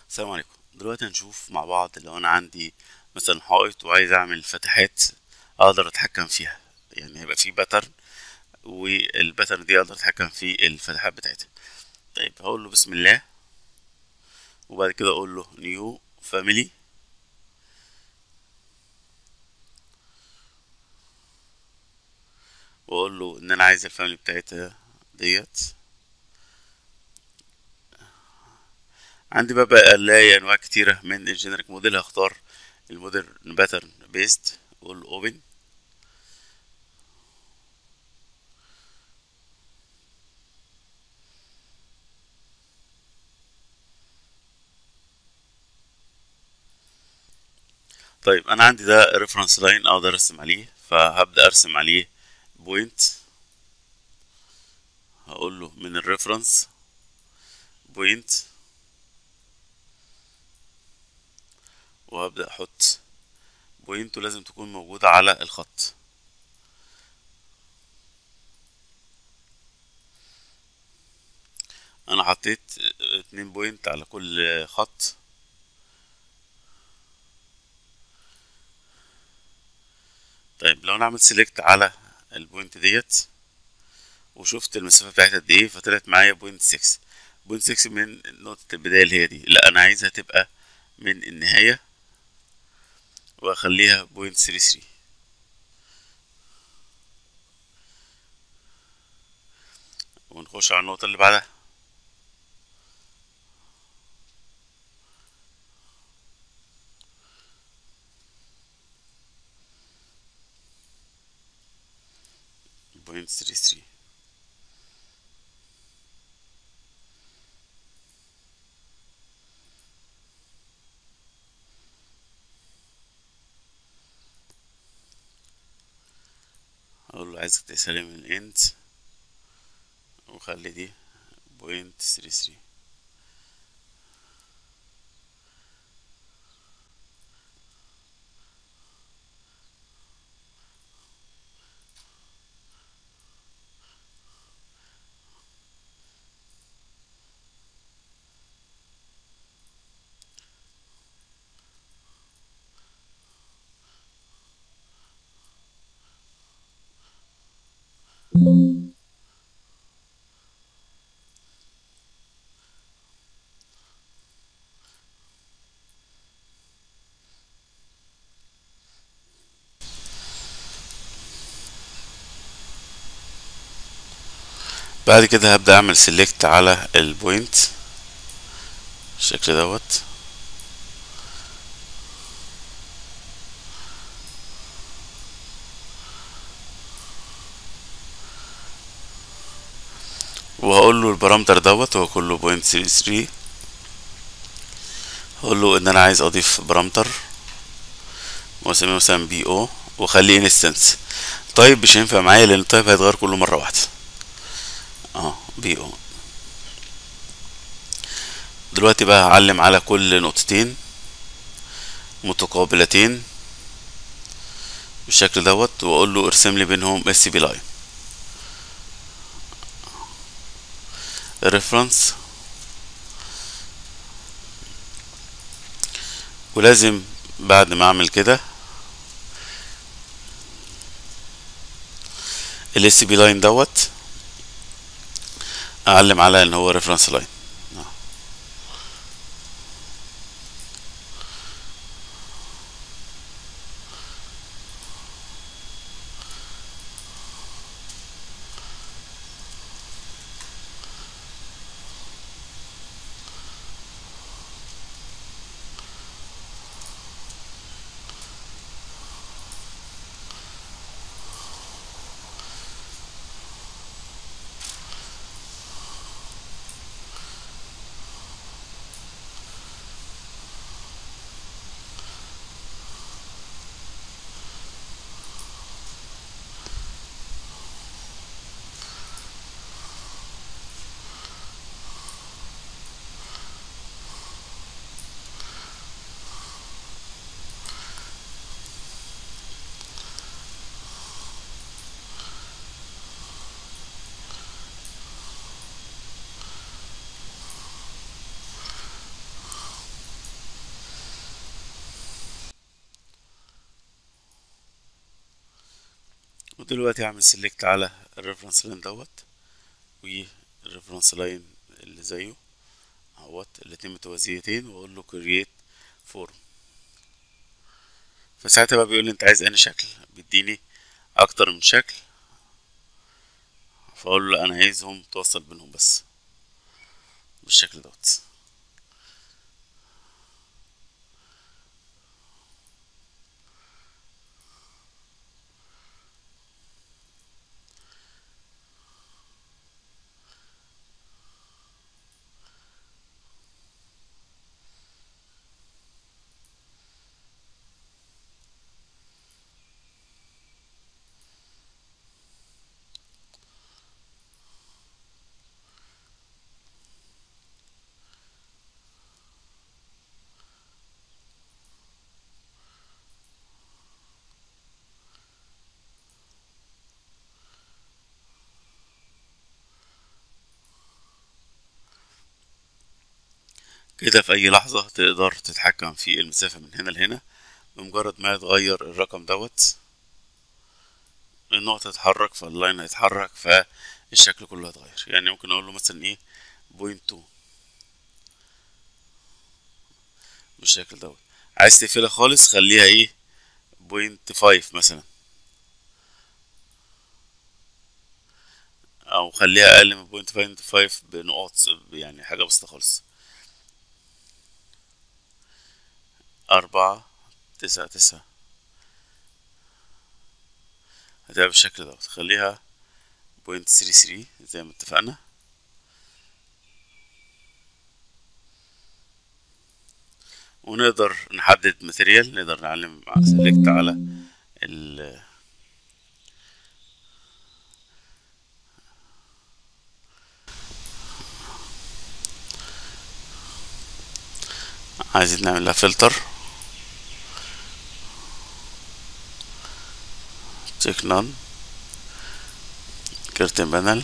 السلام عليكم دلوقتي هنشوف مع بعض لو انا عندي مثلا حائط وعايز اعمل فتحات اقدر اتحكم فيها يعني هيبقى في باترن والباترن دي اقدر اتحكم في الفتحات بتاعتها طيب هقول له بسم الله وبعد كده اقول له نيو فاميلي واقول له ان انا عايز الفاميلي بتاعتها ديت عندي بقى بقى الاقي انواع كتيره من الجينيريك موديل هختار الموديل باترن بيست اقول له اوبن طيب انا عندي ده ريفرنس لاين اقدر ارسم عليه فهبدا ارسم عليه بوينت هقول له من الريفرنس بوينت وهبدأ أحط بوينت ولازم تكون موجودة على الخط أنا حطيت اتنين بوينت على كل خط طيب لو أنا عملت سيلكت على البوينت ديت وشفت المسافة بتاعتها قد ايه فطلعت معايا بوينت سكس بوينت سكس من نقطة البداية اللي هي دي لا أنا عايزها تبقى من النهاية واخليها بوينت ثري ثري ونخش على النقطة اللي بعدها بوينت ثري ثري اقول له عايزك تقيسها من الاند وخلي دي بوينت ثري ثري بعد كده هبدأ اعمل سيلكت على البوينت بالشكل دوت وهقول له البارامتر دوت هو كله بوينت ثري ثري هقول له ان انا عايز اضيف بارامتر واسميه مثلا بي او واخليه انستنس طيب مش هينفع معايا لان التايب هيتغير كله مره واحده اه بي او دلوقتي بقى هعلم على كل نقطتين متقابلتين بالشكل دوت واقول له ارسم لي بينهم اس بي لاين ريفرنس ولازم بعد ما اعمل كده الاس بي لاين دوت اعلم على ان هو ريفرنس لاين ودلوقتي هعمل سيلكت على الريفرنس لاين دوت والريفرنس لاين اللي زيه اهوت الاتنين متوازيتين واقول له كرييت فورم فساعتها بقى بيقول لي انت عايز انهي شكل بيديني اكتر من شكل فاقول له انا عايزهم توصل بينهم بس بالشكل دوت كده في اي لحظة تقدر تتحكم في المسافة من هنا لهنا بمجرد ما يتغير الرقم دوت النقطة تتحرك فاللاين هيتحرك فالشكل كله هيتغير يعني ممكن اقول له مثلا ايه بوينت تو بالشكل دوت عايز تقفلها خالص خليها ايه بوينت فايف مثلا او خليها اقل من بوينت فايف بنقاط يعني حاجة بسيطة خالص أربعة تسعة تسعة هتبقى بالشكل دوت خليها بوينت ثري ثري زي ما اتفقنا ونقدر نحدد ماتيريال نقدر نعلم سيلكت على ال عايزين نعمل لها فلتر تشيك نون كيرتن بانل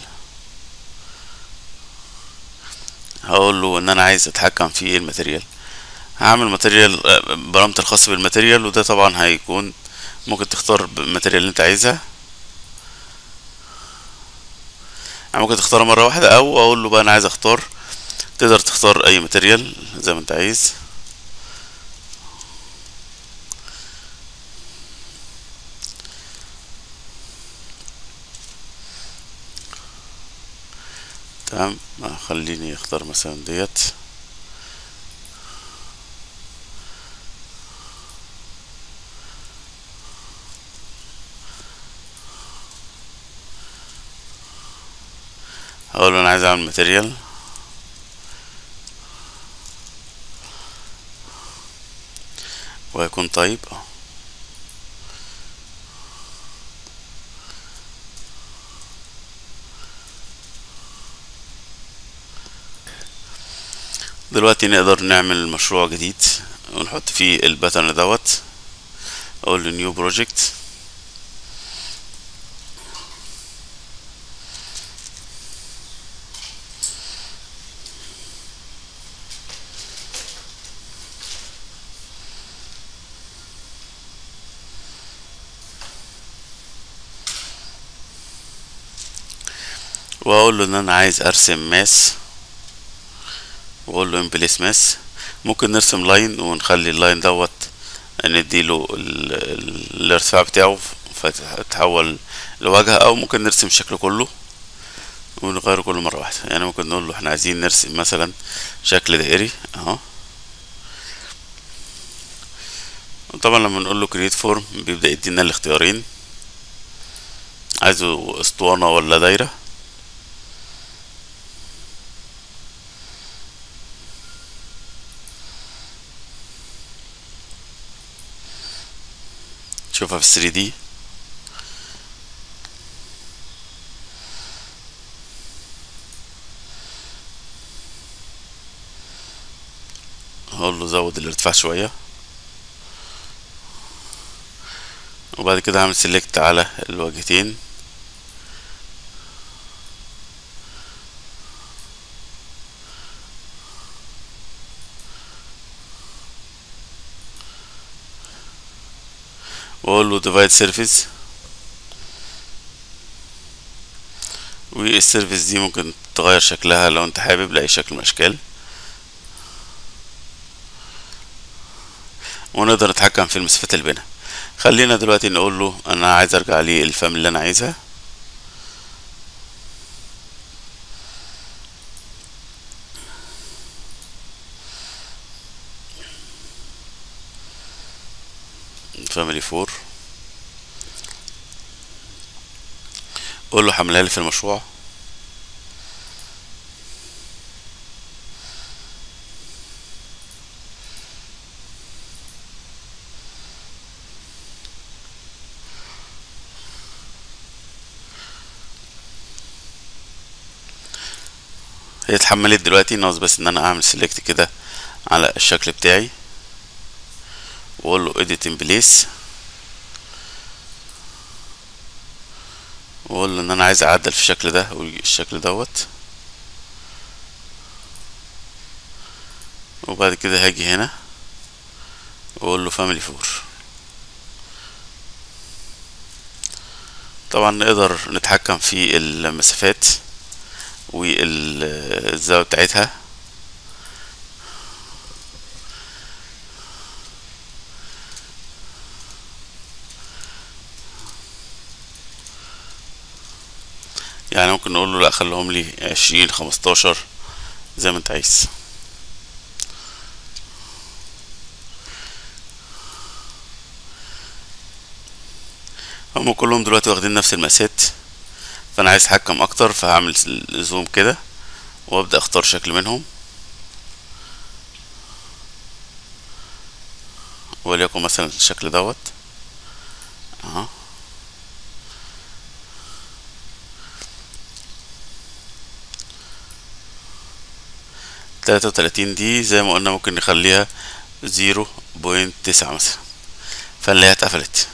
هقول له ان انا عايز اتحكم في الماتيريال هعمل ماتيريال بارامتر خاص بالماتيريال وده طبعا هيكون ممكن تختار الماتيريال اللي انت عايزها يعني ممكن تختارها مرة واحدة او اقول له بقى انا عايز اختار تقدر تختار اي ماتيريال زي ما انت عايز تمام خليني اختار مثلا ديت هقول انا عايز اعمل ماتيريال وهيكون طيب دلوقتي نقدر نعمل مشروع جديد ونحط فيه الباترن دوت اقول له نيو بروجكت واقول له ان انا عايز ارسم ماس واقول له امبليس ماس ممكن نرسم لاين ونخلي اللاين دوت نديله الارتفاع بتاعه فتتحول لواجهة او ممكن نرسم الشكل كله ونغيره كله مرة واحدة يعني ممكن نقول له احنا عايزين نرسم مثلا شكل دائري اهو طبعا لما نقول له كرييت فورم بيبدأ يدينا الاختيارين عايزه اسطوانة ولا دايرة شوفها في 3 دي هقول له زود الارتفاع شوية وبعد كده هعمل سيلكت على الواجهتين واقول له divide surface والسيرفيس دي ممكن تغير شكلها لو انت حابب لأي شكل من الأشكال ونقدر نتحكم في المسافات اللي بينها خلينا دلوقتي نقول له انا عايز ارجع للفام اللي انا عايزها فاميلي فور قول له حملها لي في المشروع هي اتحملت دلوقتي ناقص بس ان انا اعمل سيلكت كده على الشكل بتاعي واقول له edit in place واقول له ان انا عايز اعدل في الشكل ده والشكل دوت وبعد كده هاجي هنا واقول له family فور طبعا نقدر نتحكم في المسافات والزاوية بتاعتها يعني ممكن نقول له لا خليهم لي عشرين خمستاشر زي ما انت عايز هم كلهم دلوقتي واخدين نفس المقاسات فانا عايز اتحكم اكتر فهعمل زوم كده وابدا اختار شكل منهم وليكن مثلا الشكل دوت اهو تلاتة وتلاتين دي زي ما قلنا ممكن نخليها زيرو بوينت تسعة مثلا فنلاقيها اتقفلت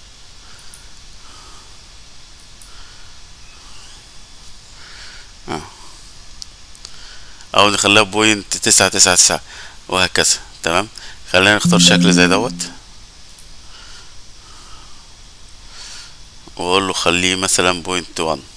او نخليها بوينت تسعة تسعة تسعة وهكذا تمام خلينا نختار شكل زي دوت واقول له خليه مثلا بوينت وان